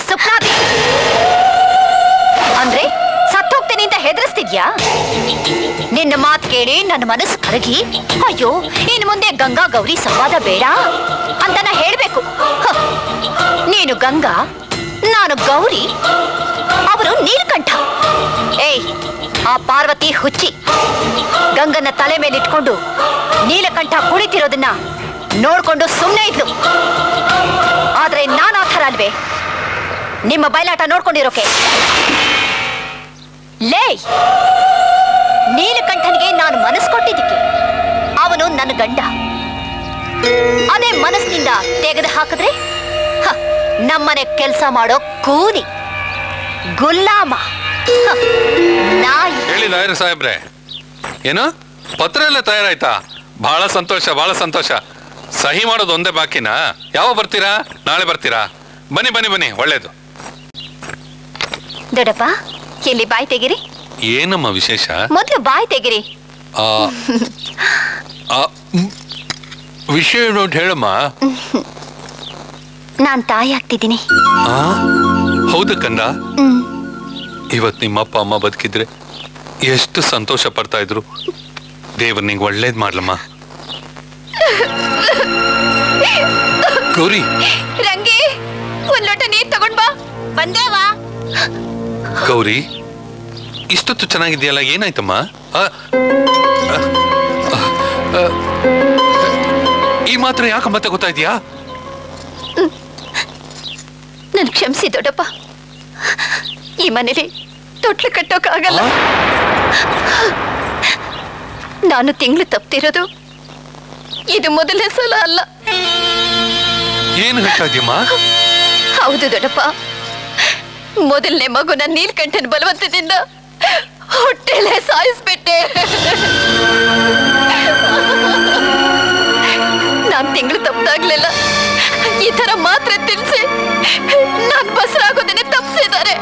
ಸುಪ್ನಾದಿ ಅಂದ್ರೆ ಸತ್ತೋಗ್ತೇನೆ ಅಂತ ಹೆದರ್ಸ್ತಿದ್ಯಾ ನಿನ್ನ ಮಾತು ಕೇಳಿ ನನ್ನ ಮನಸ್ಸು ಕರಗಿ ಅಯ್ಯೋ ಇನ್ನು ಮುಂದೆ ಗಂಗಾ ಗೌರಿ ಸಂವಾದ ಬೇಡ ಅಂತ ನಾ ಹೇಳ್ಬೇಕು ಹ. ನೀನು ಗಂಗಾ ನಾನು ಗೌರಿ ಅವರು ನೀಲಕಂಠ ಏಯ್ ಆ ಪಾರ್ವತಿ ಹುಚ್ಚಿ ಗಂಗನ್ನ ತಲೆ ಮೇಲೆ ಇಟ್ಕೊಂಡು ನೀಲಕಂಠ ಕುಳಿತಿರೋದನ್ನ ನೋಡ್ಕೊಂಡು ಸುಮ್ಮನೆ ಇದ್ಲು ಆದ್ರೆ ನಾನು ಆ ಥರ ಅಲ್ವೇ ನಿಮ್ಮ ಬಯಲಾಟ ನೋಡ್ಕೊಂಡಿರೋಕೆ ಲೇ ನೀಲಕಂಠನಿಗೆ ನಾನು ಮನಸ್ಸು ಕೊಟ್ಟಿದ್ದಕ್ಕೆ ಅವನು ನನ್ನ ಗಂಡ ಅದೇ ಮನಸ್ಸಿನಿಂದ ತೆಗೆದು ಹಾಕಿದ್ರೆ ಹ, ನಮ್ಮನೆ ಕೆಲಸ ಮಾಡೋ ಕೂಲಿ ಗುಲಾಮ ಹ, ನಾಯಿ ಹೇಳಿ ಲಾಯರ್ ಸಾಹೇಬ್ರೆ ಏನು ಪತ್ರ ಎಲ್ಲ ತಯಾರಾಯ್ತಾ ಬಹಳ ಸಂತೋಷ ಬಹಳ ಸಂತೋಷ ಸಹಿ ಮಾಡೋದು ಒಂದೇ ಬಾಕಿನಾ ಯಾವಾಗ ಬರ್ತೀರಾ ನಾಳೆ ಬರ್ತೀರಾ ಬನ್ನಿ ಬನ್ನಿ ಬನ್ನಿ ಒಳ್ಳೇದು ದೊಡ್ಡಪ್ಪ ಇಲ್ಲಿ ಬಾಯಿ ತೆಗಿರಿ ಏನಮ್ಮ ವಿಶೇಷ ಮೊದ್ಲು ಬಾಯಿ ತೆಗಿರಿ ಆ, ಆ, ಮ್, ವಿಷಯ ಏನು ಅಂತ ಹೇಳಮ್ಮ ನಾನ್ ತಾಯಿ ಆಗ್ತಿದ್ದೀನಿ ಆ, ಹೌದು ಕಂದ ಹ್ಮ್ ಇವತ್ ನಿಮ್ಮ ಅಪ್ಪ ಅಮ್ಮ ಬದುಕಿದ್ರೆ ಎಷ್ಟು ಸಂತೋಷ ಪಡ್ತಾ ಇದ್ರು ದೇವ್ರ ನಿಂಗೆ ಒಳ್ಳೇದ್ ಮಾಡ್ಲಮ್ಮ ಗೌರಿ ರಂಗಿ ಒಂದ್ ಲೋಟ ನೀರ್ ತಗೊಂಡ್ ಬಾ ಬಂದೇವಾ ಗೌರಿ ಇಷ್ಟೊತ್ತು ಚೆನ್ನಾಗಿದೆಯಲ್ಲ ಏನಾಯ್ತಮ್ಮ ಆ, ಆ, ಆ, ಆ, ಈ ಮಾತ್ರ ಯಾಕೆ ಮತ್ತೆ ಗೊತ್ತಾಯ್ತೀಯಾ ನನ್ ಕ್ಷಮಿಸಿ ದೊಡ್ಡಪ್ಪ ಈ ಮನೇಲಿ ತೊಟ್ಲು ಕಟ್ಟೋಕ್ಕಾಗಲ್ಲ ನಾನು ತಿಂಗಳು ತಪ್ತಿರೋದು ಇದು ಮೊದಲನೇ ಸಲ ಅಲ್ಲ ಏನು ಹೇಳ್ತಾ ಇದೀಯಮ್ಮ ಹೌದು ದೊಡ್ಡಪ್ಪ ಮೊದಲನೇ ಮಗುನ ನೀಲ್ಕಂಠನ ಬಲವಂತದಿಂದ ಹೊಟ್ಟೆಲೆ ಸಾಯಿಸ್ಬಿಟ್ಟೆ ನಾನ್ ತಿಂಗಳು ತಪ್ಪಾಗ್ಲಿಲ್ಲ ಈ ತರ ಮಾತ್ರ ತಿನ್ಸಿ ನಾನ್ ಬಸರಾಗೋದನ್ನೇ ತಪ್ಪಿಸಿದ್ದಾರೆ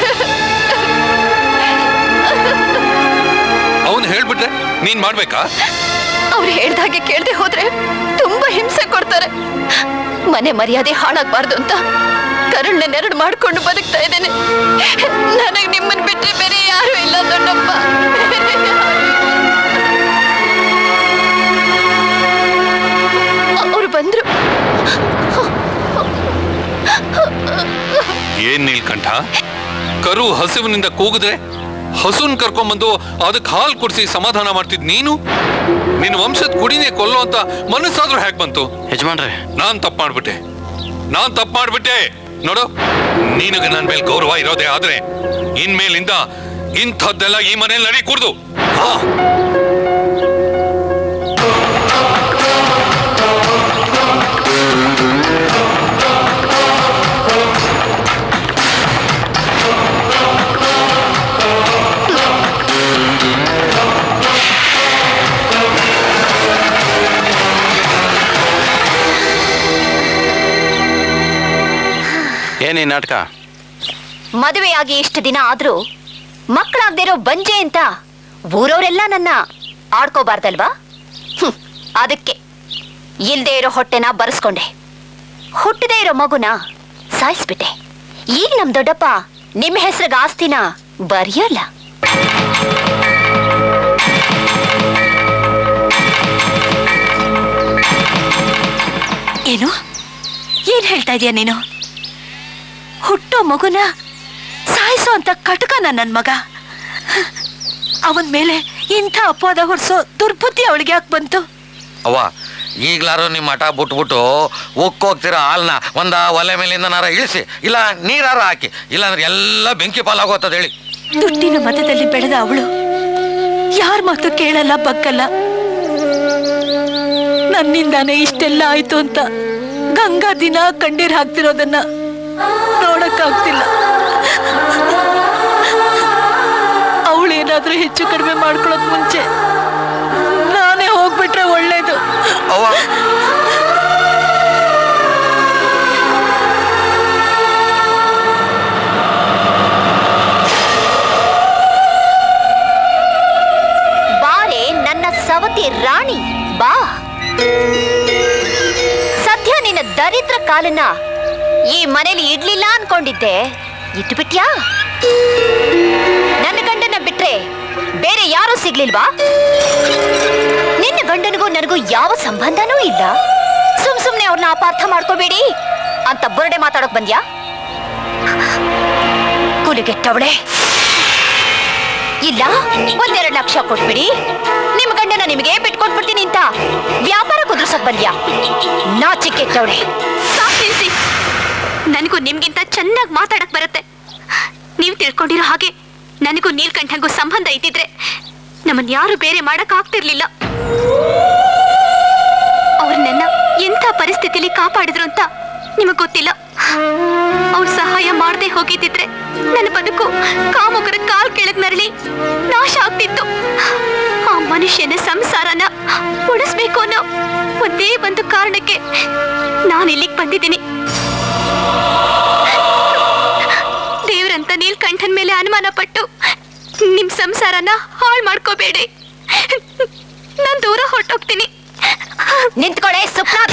ಅವನು ಹೇಳ್ಬಿಟ್ರೆ ನೀನ್ ಮಾಡ್ಬೇಕಾ ಅವ್ರು ಹೇಳ್ದಾಗೆ ಕೇಳದೆ ಹೋದ್ರೆ ತುಂಬಾ ಹಿಂಸೆ ಕೊಡ್ತಾರೆ ಮನೆ ಮರ್ಯಾದೆ ಹಾಳಾಗ್ಬಾರ್ದು ಅಂತ ಕರುಣ್ಣ ನೆರಳು ಮಾಡ್ಕೊಂಡು ಬದುಕ್ತಾ ಇದ್ದೇನೆ ನನಗ್ ನಿಮ್ಮನ್ ಬಿಟ್ರೆ ಬೇರೆ ಯಾರು ಇಲ್ಲ ದೊಡ್ಡಪ್ಪ ಅವ್ರು ಬಂದ್ರು ಏನ್ ನೀಲ್ಕಂಠ ಕರು ಹಸುವಿನಿಂದ ಕೂಗಿದ್ರೆ ಹಸುನ್ ಕರ್ಕೊಂಬಂದು ಅದಕ್ಕೆ ಹಾಲು ಕುಡಿಸಿ ಸಮಾಧಾನ ಮಾಡ್ತಿದ್ ನೀನು ನಿನ್ನ ವಂಶದ ಕುಡಿನೇ ಕೊಲ್ಲೋ ಅಂತ ಮನಸ್ಸಾದ್ರೂ ಹ್ಯಾಕ್ ಬಂತು ಯಜಮಾನ್ರೆ ನಾನ್ ತಪ್ಪು ಮಾಡ್ಬಿಟ್ಟೆ ನಾನ್ ತಪ್ಪು ಮಾಡ್ಬಿಟ್ಟೆ ನೋಡು ನಿನಗೆ ನನ್ ಮೇಲೆ ಗೌರವ ಇರೋದೇ ಆದ್ರೆ ಇನ್ಮೇಲಿಂದ ಇಂಥದ್ದೆಲ್ಲ ಈ ಮನೇಲಿ ನಡಿ ಕುಡ್ದು ಹಾ ಏನಿ ನಾಟಕ ಮದುವೆಯಾಗಿ ಇಷ್ಟು ದಿನ ಆದ್ರೂ ಮಕ್ಕಳಾಗ್ದೇ ಇರೋ ಬಂಜೆ ಅಂತ ಊರವರೆಲ್ಲ ನನ್ನ ಆಡ್ಕೋಬಾರ್ದಲ್ವಾ ಹ್ಮ್, ಅದಕ್ಕೆ ಇಲ್ದೇ ಇರೋ ಹೊಟ್ಟೆನ ಬರೆಸ್ಕೊಂಡೆ ಹುಟ್ಟದೇ ಇರೋ ಮಗುನ ಸಾಯಿಸ್ಬಿಟ್ಟೆ ಈಗ ನಮ್ ದೊಡ್ಡಪ್ಪ ನಿಮ್ಮ ಹೆಸರಿಗೆ ಆಸ್ತಿನ ಬರೆಯೋಲ್ಲ ಏನು ಏನ್ ಹೇಳ್ತಾ ಇದೀಯ ನೀನು ಹುಟ್ಟೋ ಮಗುನ ಸಾಯಿಸೋ ಅಂತ ಕಟಕನ ನನ್ ಮಗ ಅವನ್ ಮೇಲೆ ಇಂಥ ಅಪವಾದ ಹೊಡ್ಸೋ ದುರ್ಬುದ್ಧಿ ಅವಳಿಗೆ ಯಾಕೆ ಬಂತು ಅವ್ವ ಈಗ್ಲಾರು ನಿಮ್ಮ ಮಠ ಬಿಟ್ಬಿಟ್ಟು ಹೋಗ್ತಿರೋ ಹಾಲ್ನ ಒಂದ ಒಲೆ ಮೇಲಿಂದ ನಾರ ಇಳಿಸಿ ಇಲ್ಲ ನೀರಾರ ಹಾಕಿ ಇಲ್ಲಾಂದ್ರೆ ಎಲ್ಲ ಬೆಂಕಿ ಪಾಲಾಗೋತದ ಹೇಳಿ ದುಡ್ಡಿನ ಮತದಲ್ಲಿ ಬೆಳೆದ ಅವಳು ಯಾರ ಮಾತು ಕೇಳಲ್ಲ ಬಗ್ಗಲ್ಲ ನನ್ನಿಂದಾನೇ ಇಷ್ಟೆಲ್ಲ ಆಯ್ತು ಅಂತ ಗಂಗಾ ದಿನ ಕಣ್ಣೀರ್ ಹಾಕ್ತಿರೋದನ್ನ ನೋಡಕ್ಕಾಗ್ತಿಲ್ಲ ಅವಳೇನಾದ್ರೂ ಹೆಚ್ಚು ಕಡಿಮೆ ಮಾಡ್ಕೊಳ್ಳೋದ್ ಮುಂಚೆ ನಾನೇ ಹೋಗ್ಬಿಟ್ರೆ ಒಳ್ಳೇದು ಅವ್ವ ಬಾರೆ ನನ್ನ ಸವತಿ ರಾಣಿ ಬಾ ಸದ್ಯ ನಿನ್ನ ದರಿದ್ರ ಕಾಲನ್ನ ಈ ಮನೇಲಿ ಇಡ್ಲಿಲ್ಲ ಅನ್ಕೊಂಡಿದ್ದೆ ಇಟ್ಟು ಬಿಟ್ಯಾ ನನ್ನ ಗಂಡನ ಬಿಟ್ರೆ ಬೇರೆ ಯಾರೂ ಸಿಗ್ಲಿಲ್ವಾ ನಿನ್ನ ಗಂಡನಿಗೂ ನನಗೂ ಯಾವ ಸಂಬಂಧನೂ ಇಲ್ಲ ಸುಮ್ ಸುಮ್ನೆ ಅವ್ರನ್ನ ಅಪಾರ್ಥ ಮಾಡ್ಕೋಬೇಡಿ ಅಂತ ಬುರಡೆ ಮಾತಾಡೋಕ್ ಬಂದ್ಯಾ ಕುಲಿಗೆಟ್ಟವಳೆ ಇಲ್ಲ ಒಂದೆರಡು ಲಕ್ಷ ಕೊಟ್ಬಿಡಿ ನಿಮ್ ಗಂಡನ ನಿಮಗೆ ಬಿಟ್ಕೊಟ್ಬಿಡ್ತೀನಿ ಅಂತ ವ್ಯಾಪಾರ ಕುದುರ್ಸಕ್ ಬಂದ್ಯಾ ನಾಚಿಕೆಟ್ಟವಳೆ ಸಾಕ್ ನಿಲ್ಸಿ ನನಗೂ ನಿಮ್ಗಿಂತ ಚೆನ್ನಾಗಿ ಮಾತಾಡಕ್ ಬರುತ್ತೆ ನೀವು ತಿಳ್ಕೊಂಡಿರೋ ಹಾಗೆ ನನಗೂ ನೀಲ್ಕಂಠಂಗೂ ಸಂಬಂಧ ಇದ್ದಿದ್ರೆ ನಮ್ಮನ್ ಯಾರು ಬೇರೆ ಮಾಡಕ್ ಆಗ್ತಿರ್ಲಿಲ್ಲ ಅವ್ರು ನನ್ನ ಎಂಥ ಪರಿಸ್ಥಿತಿಲಿ ಕಾಪಾಡಿದ್ರು ಅಂತ ನಿಮಗ್ ಗೊತ್ತಿಲ್ಲ ಅವ್ರ ಸಹಾಯ ಮಾಡದೆ ಹೋಗಿದ್ದಿದ್ರೆ ನನ್ನ ಬದುಕು ಕಾಮುಕರ ಕಾಲ್ ಕೆಳಗ್ ನರಳಿ ನಾಶ ಆಗ್ತಿತ್ತು ಆ ಮನುಷ್ಯನ ಸಂಸಾರನ ಉಳಿಸ್ಬೇಕು ಅನ್ನೋ ಒಂದೇ ಒಂದು ಕಾರಣಕ್ಕೆ ನಾನು ಇಲ್ಲಿಗೆ ಬಂದಿದ್ದೀನಿ ದೇವ್ರಂತ ನೀಲ್ಕಂಠನ್ ಮೇಲೆ ಅನುಮಾನ ಪಟ್ಟು ನಿಮ್ ಸಂಸಾರನ ಹಾಳು ಮಾಡ್ಕೋಬೇಡಿ ನಾನ್ ದೂರ ಹೊರಟೋಗ್ತೀನಿ ನಿಂತ್ಕೊಳೆ ಸುಪ್ನಾದಿ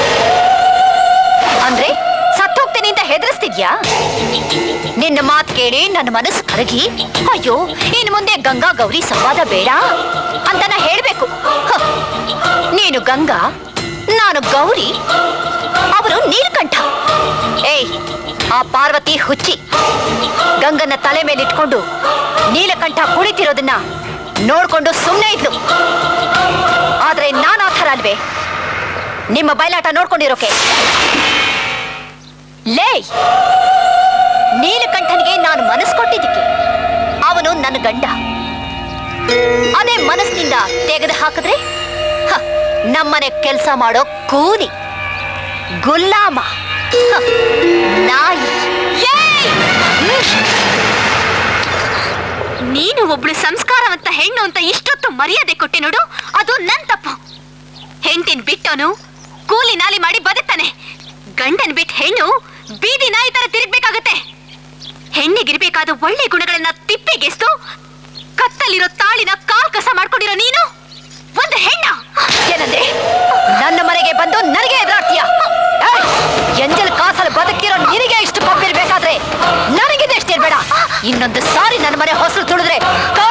ಅಂದ್ರೆ ಸತ್ತೋಗ್ತೀನಿ ಅಂತ ಹೆದರ್ಸ್ತಿದ್ಯಾ ನಿನ್ನ ಮಾತು ಕೇಳಿ ನನ್ನ ಮನಸ್ಸು ಕರಗಿ ಅಯ್ಯೋ ಇನ್ನು ಮುಂದೆ ಗಂಗಾ ಗೌರಿ ಸಂವಾದ ಬೇಡ ಅಂತ ನಾ ಹೇಳ್ಬೇಕು ಹ, ನೀನು ಗಂಗಾ ನಾನು ಗೌರಿ ಅವರು ನೀಲ್ಕಂಠ ಏಯ್ ಆ ಪಾರ್ವತಿ ಹುಚ್ಚಿ ಗಂಗನ್ನ ತಲೆ ಮೇಲೆ ಇಟ್ಕೊಂಡು ನೀಲಕಂಠ ಕುಳಿತಿರೋದನ್ನ ನೋಡ್ಕೊಂಡು ಸುಮ್ಮನೆ ಇದ್ಲು ಆದ್ರೆ ನಾನು ಆ ಥರ ಅಲ್ವೇ ನಿಮ್ಮ ಬಯಲಾಟ ನೋಡ್ಕೊಂಡಿರೋಕೆ ಲೇ ನೀಲಕಂಠನಿಗೆ ನಾನು ಮನಸ್ಸು ಕೊಟ್ಟಿದ್ದಕ್ಕೆ ಅವನು ನನ್ನ ಗಂಡ ಅದೇ ಮನಸ್ಸಿನಿಂದ ತೆಗೆದು ಹಾಕಿದ್ರೆ ಹ, ನಮ್ಮನೆ ಕೆಲಸ ಮಾಡೋ ಕೂಲಿ ಗುಲಾಮ ಹ, ನಾಯಿ ಏಯ್! ನೀನು ಒಬ್ಳು ಸಂಸ್ಕಾರವಂತ ಹೆಣ್ಣು ಅಂತ ಇಷ್ಟೊತ್ತು ಮರ್ಯಾದೆ ಕೊಟ್ಟೆ ನೋಡು ಅದು ನನ್ ತಪ್ಪು ಹೆಂಡತಿನ್ ಬಿಟ್ಟವನು ಕೂಲಿ ನಾಲಿ ಮಾಡಿ ಬದುಕ್ತಾನೆ ಗಂಡನ್ ಬಿಟ್ಟು ಹೆಣ್ಣು ಬೀದಿ ನಾಯಿ ತರ ತಿರುಗ್ಬೇಕಾಗತ್ತೆ ಹೆಣ್ಣಿಗಿರ್ಬೇಕಾದ ಒಳ್ಳೆ ಗುಣಗಳನ್ನ ತಿಪ್ಪೆಗೆಸ್ತು ಕತ್ತಲಿರೋ ತಾಳಿನ ಕಾಲ್ ಕಸ ಮಾಡ್ಕೊಂಡಿರೋ ನೀನು ಒಂದು ಹೆಣ್ಣ ಏನಂದೆ ನನ್ನ ಮನೆಗೆ ಬಂದು ನನಗೆ ಎದುರಾಡ್ತೀಯ ಎಂಜಲ್ ಕಾಸಲ್ಲಿ ಬದುಕಿರೋ ನಿನಗೆ ಇಷ್ಟು ಕೊಬ್ಬಿರ್ಬೇಕಾದ್ರೆ ನನಗಿದೆ ಇರ್ಬೇಡ ಇನ್ನೊಂದು ಸಾರಿ ನನ್ನ ಮನೆ ಹೊಸಲು ತುಳಿದ್ರೆ